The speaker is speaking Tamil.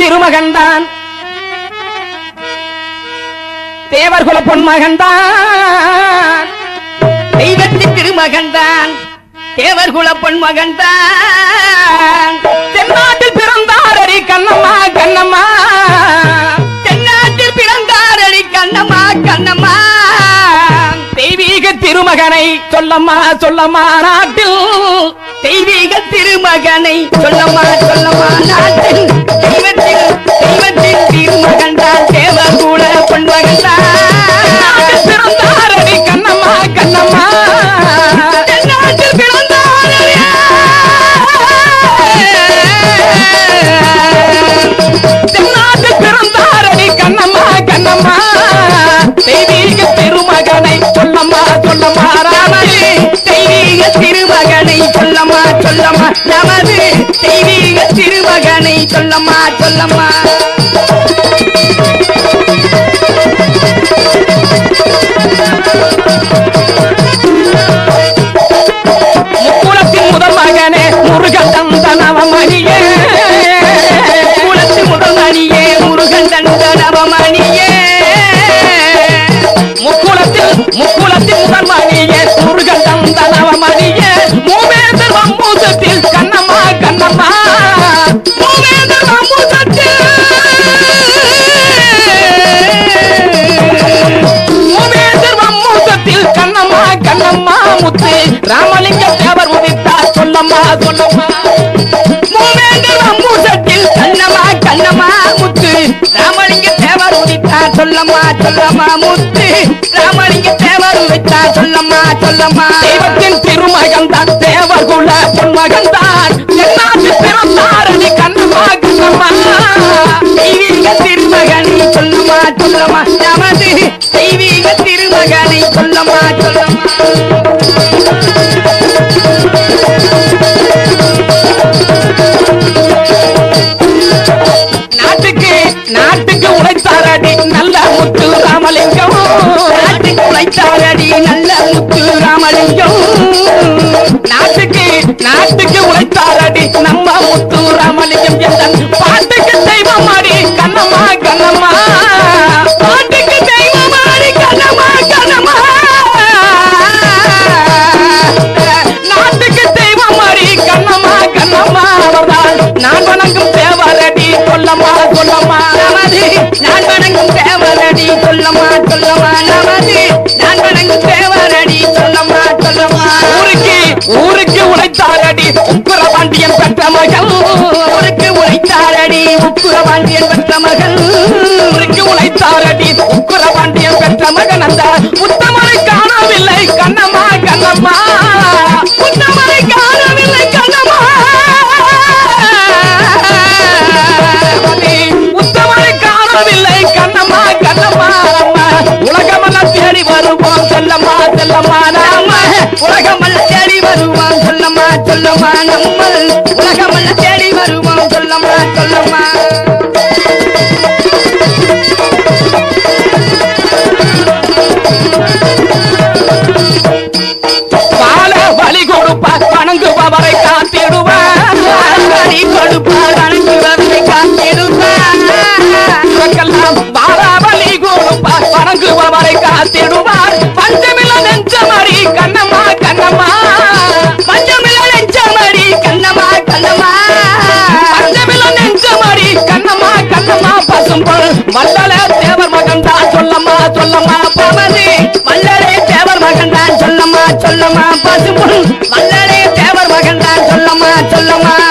திருமகன்தான் தேவர்குல பொன்மகன்தான் தெய்வத்தின் திருமகன்தான் தேவர்குல பொன்மகன்தான் தென்னாட்டில் பிறந்தாரடி கண்ணம்மா கண்ணம்மா தென்னாட்டில் பிறந்தாரடி கண்ணம்மா கண்ணம்மா தெய்வீக திருமகனை சொல்லம்மா சொல்லம்மா நாட்டில் தெய்வீக திருமகனை சொல்லம்மா சொல்லம்மா நாட்டில் தெய்வத்தில் தெய்வத்தின் திருமகன் தான் தேவகுல பொன்மகன் தான் பிறந்தாரடி கண்ணம்மா கண்ணம்மா தென்னாட்டில் பிறந்தாரடி தென்னாட்டில் பிறந்தாரடி கண்ணம்மா கண்ணம்மா தெய்வீக திருமகனை சொல்லம்மா சொல்லம்மா ராமனே தெய்வீக திருமகனை சொல்லம்மா சொல்லம்மா நமது தெய்வீக திருமகனை சொல்லம்மா சொல்லம்மா முக்குலத்தின் முதல் மகனே முருகன் தந்தனவமணியே முக்குலத்தின் முதல் மணியே முருகன் தந்தனவமணியே முக்குலத்தில் முக்குலத்தின் முதல் மணியே முருகன் தந்தனவமணியே மூவேந்தர் வம்பூசத்தில் கண்ணம்மா கண்ணம்மா மூவேந்தர் வம்பூசத்தில் மூவேந்தர் வம்பூசத்தில் கண்ணம்மா கண்ணம்மா முத்து ராமலிங்க தேவர் உதித்தார் சொல்லம்மா சொல்லம்மா மூவேந்தர் வம்பூசத்தில் கண்ணம்மா கண்ணம்மா முத்து ராமலிங்க தேவர் உதித்தார் சொல்லம்மா சொல்லம்மா முத்து ராமலிங்க தேவர் உதித்தார் சொல்லம்மா சொல்லம்மா தெய்வத்தின் திருமகன் தான் தேவர் குல பொன்மகன் தான் என்னாச்சு பிறந்தாரணி கண்ணம்மா கண்ணம்மா தெய்வீக திருமகனை சொல்லம்மா சொல்லம்மா நமது தெய்வீக திருமகனை சொல்லம்மா சொல்லம்மா நாட்டுக்கு நாட்டுக்கு உழைத்தாரடி நல்ல முத்து ராமலிங்கம் நாட்டுக்கு உழைத்தாரடி நல்ல முத்து ராமலிங்கம் நாட்டுக்கு நாட்டுக்கு உழைத்தாரடி நம்ம முத்து ராமலிங்கம் எந்தன் பாட்டுக்கு தெய்வம் மாடி கண்ணம்மா கண்ணம்மா பாட்டுக்கு தெய்வம் மாடி கண்ணம்மா கண்ணம்மா நாட்டுக்கு தெய்வம் மாறி கண்ணம்மா கண்ணம்மா அவர்தான் நான் வணங்கும் தேவரடி சொல்லம்மா சொல்லம்மா நமது நான் வணங்கும் தேவரடி சொல்லம்மா சொல்லம்மா நமது நான் வணங்கும் தேவரடி சொல்லம்மா சொல்லம்மா ஊருக்கு ஊருக்கு உழைத்தாரடி உக்குர பாண்டியன் பெற்ற மகள் ஊருக்கு உழைத்தாரடி உக்குர பாண்டியன் பெற்ற மகள் ஊருக்கு உழைத்தாரடி உக்குர பாண்டியன் பெற்ற மகன் அந்த உத்தமனை காணவில்லை கண்ணம்மா கண்ணம்மா உத்தமனை காணவில்லை கண்ணம்மா உத்தமனை காணவில்லை கண்ணம்மா கண்ணம்மா அம்மா உலகமெல்லாம் தேடி வருவோம் சொல்லம்மா செல்லம்மா நாம உலகமெல்லாம் தேடி வருவோம் சொல்லம்மா சொல்லம்மா நம்ம உலகமெல்லாம் தேடி வருவோம் சொல்லம்மா சொல்லம்மா பால வழி கொடுப்பார் வணங்குபவரை காத்திடுவார் வழி கொடுப்பார் வணங்குபவரை காத்திடுவார் இவர்க்கெல்லாம் பால வழி கொடுப்பார் வணங்குபவரை காத்திடுவார் பஞ்சமில்ல நெஞ்சமடி கண்ணம்மா கண்ணம்மா பஞ்சமில்ல நெஞ்சமடி கண்ணம்மா கண்ணம்மா பஞ்சமில்ல நெஞ்சமடி கண்ணம்மா கண்ணம்மா பசும்பொல் வல்லல தேவர் மகன் தான் சொல்லம்மா சொல்லம்மா பவதி வல்லலே தேவர் மகன் தான் சொல்லம்மா சொல்லம்மா பசும்பொல் வல்லலே தேவர் மகன் தான் சொல்லம்மா சொல்லம்மா